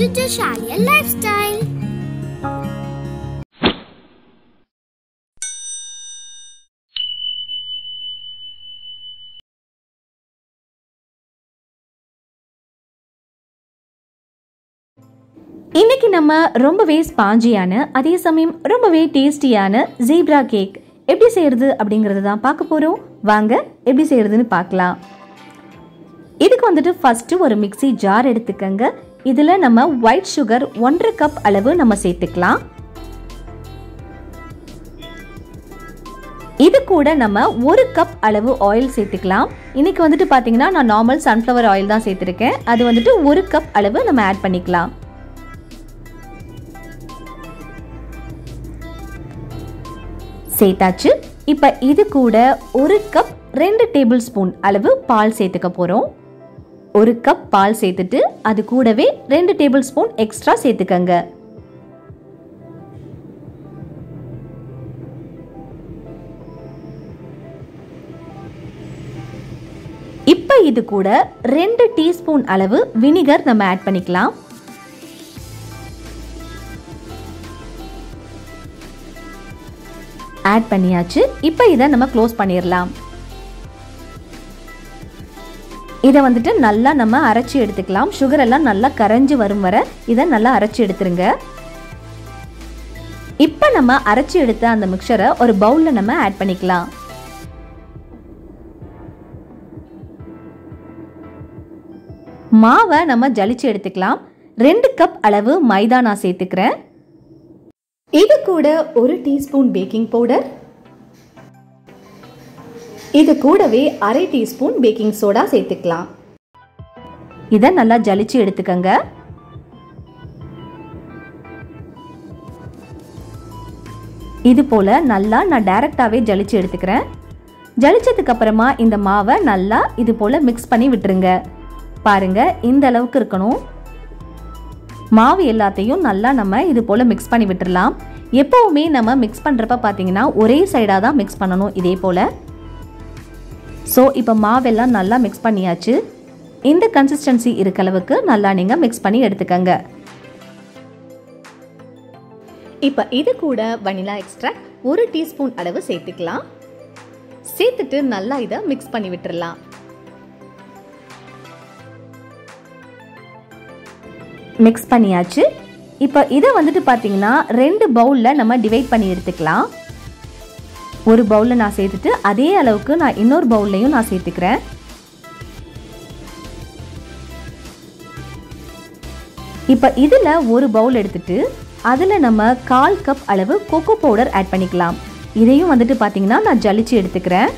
to Joshalia Lifestyle. இன்னைக்கு நம்ம ரொம்பவே ஸ்பாஞ்சியான அதே சமயம் ரொம்பவே டேஸ்டியான ஜீப்ரா கேக் எப்படி செய்யறது அப்படிங்கறத தான் பார்க்க போறோம் வாங்க எப்படி செய்யறதுன்னு பார்க்கலாம் இதுக்கு வந்துட்டு ஃபர்ஸ்ட் ஒரு மிக்ஸி ஜார் எடுத்துக்கங்க இதுல நம்ம ஒயிட் சுகர் ஒன்றரை கப் அளவு நம்ம சேர்த்துக்கலாம் இது கூட நம்ம ஒரு கப் அளவு ஆயில் சேர்த்துக்கலாம் இன்னைக்கு வந்துட்டு பாத்தீங்கன்னா நான் நார்மல் சன்ஃப்ளவர் ஆயில் தான் சேர்த்துருக்கேன் அது வந்துட்டு ஒரு கப் அளவு நம்ம ஆட் பண்ணிக்கலாம் சேர்த்தாச்சு இப்போ இது கூட ஒரு கப் ரெண்டு டேபிள் ஸ்பூன் அளவு பால் சேர்த்துக்க போகிறோம் ஒரு கப் பால் சேர்த்துட்டு அது கூடவே ரெண்டு டேபிள் ஸ்பூன் எக்ஸ்ட்ரா சேர்த்துக்கங்க இப்போ இது கூட ரெண்டு டீஸ்பூன் அளவு வினிகர் நம்ம ஆட் பண்ணிக்கலாம் ஆட் பண்ணியாச்சு இப்போ இதை நம்ம க்ளோஸ் பண்ணிடலாம் இதை வந்துட்டு நல்லா நம்ம அரைச்சி எடுத்துக்கலாம் சுகர் எல்லாம் நல்லா கரைஞ்சு வரும் வர இதை நல்லா அரைச்சி எடுத்துருங்க இப்போ நம்ம அரைச்சி எடுத்த அந்த மிக்சரை ஒரு பவுலில் நம்ம ஆட் பண்ணிக்கலாம் மாவை நம்ம ஜலிச்சு எடுத்துக்கலாம் ரெண்டு கப் அளவு மைதா நான் சேர்த்துக்கிறேன் இது கூட ஒரு டீஸ்பூன் பேக்கிங் பவுடர் இது கூடவே அரை டீஸ்பூன் பேக்கிங் சோடா சேர்த்துக்கலாம் இதை நல்லா ஜலிச்சு எடுத்துக்கங்க இது போல நல்லா நான் டைரக்டாவே ஜலிச்சு எடுத்துக்கிறேன் ஜலிச்சதுக்கு அப்புறமா இந்த மாவை நல்லா இது போல மிக்ஸ் பண்ணி விட்டுருங்க பாருங்க இந்த அளவுக்கு இருக்கணும் மாவு எல்லாத்தையும் நல்லா நம்ம இது போல் மிக்ஸ் பண்ணி விட்டுடலாம் எப்போவுமே நம்ம மிக்ஸ் பண்ணுறப்ப பார்த்தீங்கன்னா ஒரே சைடாக தான் மிக்ஸ் பண்ணணும் இதே போல் ஸோ இப்போ மாவெல்லாம் நல்லா மிக்ஸ் பண்ணியாச்சு இந்த கன்சிஸ்டன்சி இருக்க அளவுக்கு நல்லா நீங்கள் மிக்ஸ் பண்ணி எடுத்துக்கங்க இப்போ இது கூட வனிலா எக்ஸ்ட்ராக்ட் ஒரு டீஸ்பூன் அளவு சேர்த்துக்கலாம் சேர்த்துட்டு நல்லா இதை மிக்ஸ் பண்ணி விட்டுறலாம் மிக்ஸ் பண்ணியாச்சு இப்போ இதை வந்துட்டு பார்த்தீங்கன்னா ரெண்டு பவுலில் நம்ம டிவைட் பண்ணி எடுத்துக்கலாம் ஒரு பவுலில் நான் சேர்த்துட்டு அதே அளவுக்கு நான் இன்னொரு பவுல்லையும் நான் சேர்த்துக்கிறேன் இப்போ இதில் ஒரு பவுல் எடுத்துட்டு அதில் நம்ம கால் கப் அளவு கொக்கோ பவுடர் ஆட் பண்ணிக்கலாம் இதையும் வந்துட்டு பார்த்தீங்கன்னா நான் ஜலிச்சு எடுத்துக்கிறேன்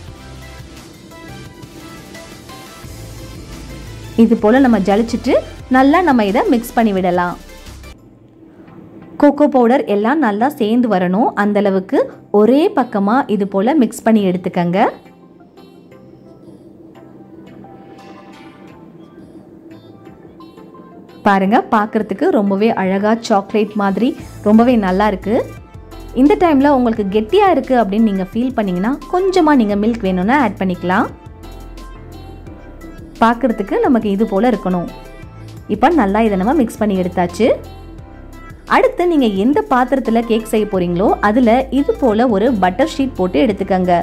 இது போல் நம்ம ஜலிச்சுட்டு நல்லா நம்ம இதை மிக்ஸ் பண்ணி விடலாம் கோகோ பவுடர் எல்லாம் நல்லா சேர்ந்து வரணும் அந்த அளவுக்கு ஒரே பக்கமாக இது போல் மிக்ஸ் பண்ணி எடுத்துக்கங்க பாருங்க பார்க்குறதுக்கு ரொம்பவே அழகாக சாக்லேட் மாதிரி ரொம்பவே நல்லா இருக்கு இந்த டைமில் உங்களுக்கு கெட்டியாக இருக்குது அப்படின்னு நீங்கள் ஃபீல் பண்ணீங்கன்னா கொஞ்சமாக நீங்கள் மில்க் வேணும்னா ஆட் பண்ணிக்கலாம் பார்க்குறதுக்கு நமக்கு இது போல் இருக்கணும் இப்போ நல்லா இதை நம்ம மிக்ஸ் பண்ணி எடுத்தாச்சு அடுத்து நீங்கள் எந்த பாத்திரத்தில் கேக் செய்ய போகிறீங்களோ அதில் இது போல் ஒரு பட்டர் ஷீட் போட்டு எடுத்துக்கங்க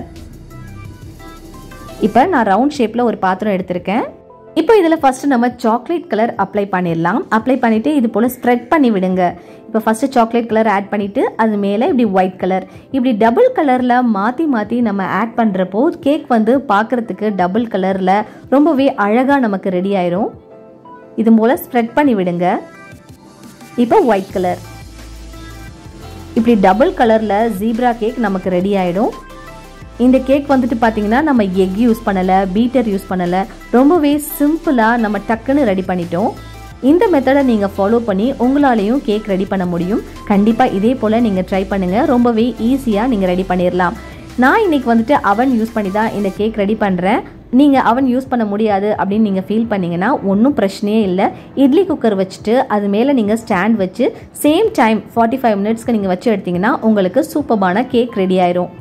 இப்போ நான் ரவுண்ட் ஷேப்பில் ஒரு பாத்திரம் எடுத்திருக்கேன் இப்போ இதில் ஃபஸ்ட்டு நம்ம சாக்லேட் கலர் அப்ளை பண்ணிடலாம் அப்ளை பண்ணிவிட்டு இது போல் ஸ்ப்ரெட் பண்ணி விடுங்க இப்போ ஃபஸ்ட்டு சாக்லேட் கலர் ஆட் பண்ணிவிட்டு அது மேலே இப்படி ஒயிட் கலர் இப்படி டபுள் கலரில் மாற்றி மாற்றி நம்ம ஆட் பண்ணுறப்போ கேக் வந்து பார்க்குறதுக்கு டபுள் கலரில் ரொம்பவே அழகாக நமக்கு ரெடி ஆயிரும் இது போல் ஸ்ப்ரெட் பண்ணி விடுங்க இப்போ ஒயிட் கலர் இப்படி டபுள் கலரில் ஜீப்ரா கேக் நமக்கு ரெடி ஆகிடும் இந்த கேக் வந்துட்டு பார்த்தீங்கன்னா நம்ம எக் யூஸ் பண்ணலை பீட்டர் யூஸ் பண்ணலை ரொம்பவே சிம்பிளாக நம்ம டக்குன்னு ரெடி பண்ணிட்டோம் இந்த மெத்தடை நீங்கள் ஃபாலோ பண்ணி உங்களாலேயும் கேக் ரெடி பண்ண முடியும் கண்டிப்பாக இதே போல் நீங்கள் ட்ரை பண்ணுங்கள் ரொம்பவே ஈஸியாக நீங்கள் ரெடி பண்ணிடலாம் நான் இன்னைக்கு வந்துட்டு அவன் யூஸ் பண்ணி தான் இந்த கேக் ரெடி பண்ணுறேன் நீங்கள் அவன் யூஸ் பண்ண முடியாது அப்படின்னு நீங்கள் ஃபீல் பண்ணீங்கன்னா ஒன்றும் பிரச்சனையே இல்லை இட்லி குக்கர் வச்சுட்டு அது மேலே நீங்கள் ஸ்டாண்ட் வச்சு சேம் டைம் ஃபார்ட்டி ஃபைவ் மினிட்ஸ்க்கு நீங்கள் வச்சு எடுத்தீங்கன்னா உங்களுக்கு சூப்பர்பான கேக் ரெடி ஆயிரும்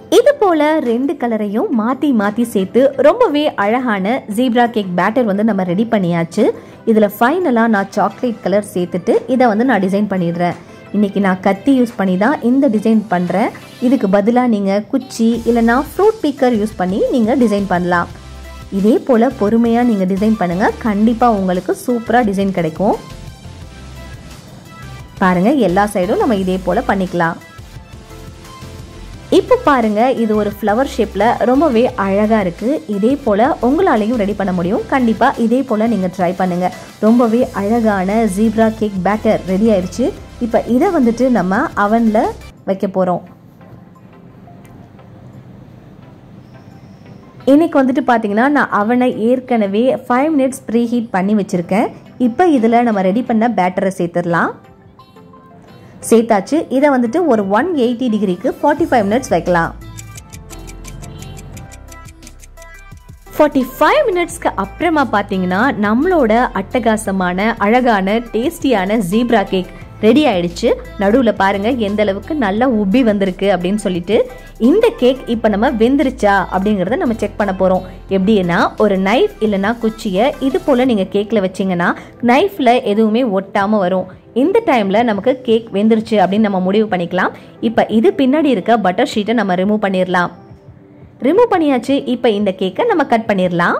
இது போல ரெண்டு கலரையும் மாற்றி மாற்றி சேர்த்து ரொம்பவே அழகான ஜீப்ரா கேக் பேட்டர் வந்து நம்ம ரெடி பண்ணியாச்சு இதில் ஃபைனலாக நான் சாக்லேட் கலர் சேர்த்துட்டு இதை வந்து நான் டிசைன் பண்ணிடுறேன் இன்றைக்கி நான் கத்தி யூஸ் பண்ணி தான் இந்த டிசைன் பண்ணுறேன் இதுக்கு பதிலாக நீங்கள் குச்சி இல்லைனா ஃப்ரூட் பீக்கர் யூஸ் பண்ணி நீங்கள் டிசைன் பண்ணலாம் இதே போல் பொறுமையாக நீங்கள் டிசைன் பண்ணுங்கள் கண்டிப்பாக உங்களுக்கு சூப்பராக டிசைன் கிடைக்கும் பாருங்கள் எல்லா சைடும் நம்ம இதே போல் பண்ணிக்கலாம் இப்போ பாருங்க இது ஒரு ஃப்ளவர் ஷேப்பில் ரொம்பவே அழகாக இருக்குது இதே போல் உங்களாலையும் ரெடி பண்ண முடியும் கண்டிப்பாக இதே போல் நீங்கள் ட்ரை பண்ணுங்கள் ரொம்பவே அழகான ஜீப்ரா கேக் பேட்டர் ரெடி ஆயிடுச்சு இப்போ இதை வந்துட்டு நம்ம அவனில் வைக்க போகிறோம் இன்னைக்கு வந்துட்டு பார்த்தீங்கன்னா நான் அவனை ஏற்கனவே ஃபைவ் மினிட்ஸ் ப்ரீ ஹீட் பண்ணி வச்சுருக்கேன் இப்போ இதில் நம்ம ரெடி பண்ண பேட்டரை சேர்த்துடலாம் சேர்த்தாச்சு இதை வந்துட்டு ஒரு ஒன் எயிட்டி டிகிரிக்கு ஃபார்ட்டி ஃபைவ் மினிட்ஸ் வைக்கலாம் ஃபார்ட்டி ஃபைவ் மினிட்ஸ்க்கு அப்புறமா பார்த்தீங்கன்னா நம்மளோட அட்டகாசமான அழகான டேஸ்டியான ஜீப்ரா கேக் ரெடி ஆயிடுச்சு நடுவில் பாருங்க எந்த அளவுக்கு நல்லா உப்பி வந்திருக்கு அப்படின்னு சொல்லிட்டு இந்த கேக் இப்போ நம்ம வெந்துருச்சா அப்படிங்கிறத நம்ம செக் பண்ண போகிறோம் எப்படின்னா ஒரு நைஃப் இல்லைனா குச்சியை இது போல் நீங்கள் கேக்கில் வச்சிங்கன்னா நைஃப்பில் எதுவுமே ஒட்டாமல் வரும் இந்த டைமில் நமக்கு கேக் வெந்துருச்சு அப்படின்னு நம்ம முடிவு பண்ணிக்கலாம் இப்போ இது பின்னாடி இருக்க பட்டர் ஷீட்டை நம்ம ரிமூவ் பண்ணிடலாம் ரிமூவ் பண்ணியாச்சு இப்போ இந்த கேக்கை நம்ம கட் பண்ணிடலாம்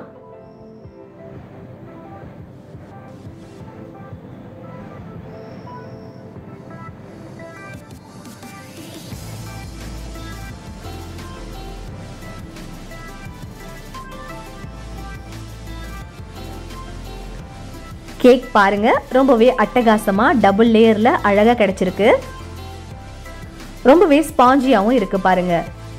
கேக் பாருங்க ரொம்பவே அட்டகாசமா டபுள் லேயர்ல அழகா கிடைச்சிருக்கு ரொம்பவே ஸ்பாஞ்சியாவும் இருக்கு பாருங்க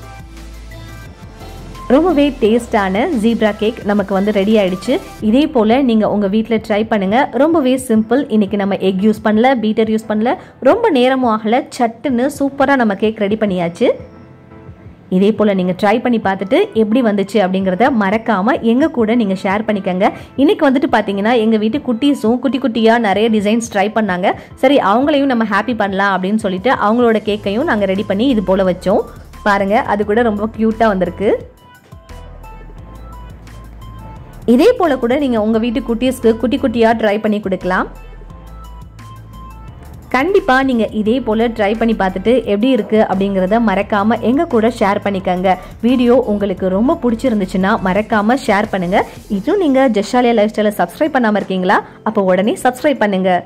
ரொம்பவே டேஸ்டான ஜீப்ரா கேக் நமக்கு வந்து ரெடி ஆயிடுச்சு இதே போல் நீங்கள் உங்கள் வீட்டில் ட்ரை பண்ணுங்கள் ரொம்பவே சிம்பிள் இன்றைக்கி நம்ம எக் யூஸ் பண்ணல பீட்டர் யூஸ் பண்ணல ரொம்ப நேரமும் ஆகலை சட்டுன்னு சூப்பராக நம்ம கேக் ரெடி பண்ணியாச்சு இதே போல் நீங்கள் ட்ரை பண்ணி பார்த்துட்டு எப்படி வந்துச்சு அப்படிங்கிறத மறக்காமல் எங்கள் கூட நீங்கள் ஷேர் பண்ணிக்கோங்க இன்றைக்கி வந்துட்டு பார்த்தீங்கன்னா எங்கள் வீட்டு குட்டீஸும் குட்டி குட்டியாக நிறைய டிசைன்ஸ் ட்ரை பண்ணாங்க சரி அவங்களையும் நம்ம ஹாப்பி பண்ணலாம் அப்படின்னு சொல்லிட்டு அவங்களோட கேக்கையும் நாங்கள் ரெடி பண்ணி இது போல் வச்சோம் பாருங்கள் அது கூட ரொம்ப க்யூட்டாக வந்திருக்கு இதே போல் கூட நீங்கள் உங்கள் வீட்டு குட்டீஸ்க்கு குட்டி குட்டியாக ட்ரை பண்ணி கொடுக்கலாம் கண்டிப்பாக நீங்கள் இதே போல் ட்ரை பண்ணி பார்த்துட்டு எப்படி இருக்குது அப்படிங்கிறத மறக்காமல் எங்கள் கூட ஷேர் பண்ணிக்கோங்க வீடியோ உங்களுக்கு ரொம்ப பிடிச்சிருந்துச்சுன்னா மறக்காமல் ஷேர் பண்ணுங்கள் இதுவும் நீங்கள் ஜெஷாலியா லைஃப் ஸ்டைலை சப்ஸ்கிரைப் பண்ணாமல் இருக்கீங்களா அப்போ உடனே சப்ஸ்கிரைப் பண்ணுங்கள்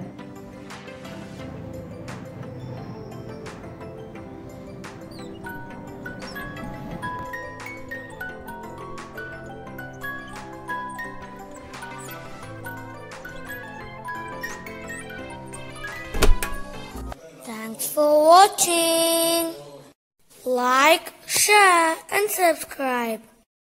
Thanks for watching. Like, share, and subscribe.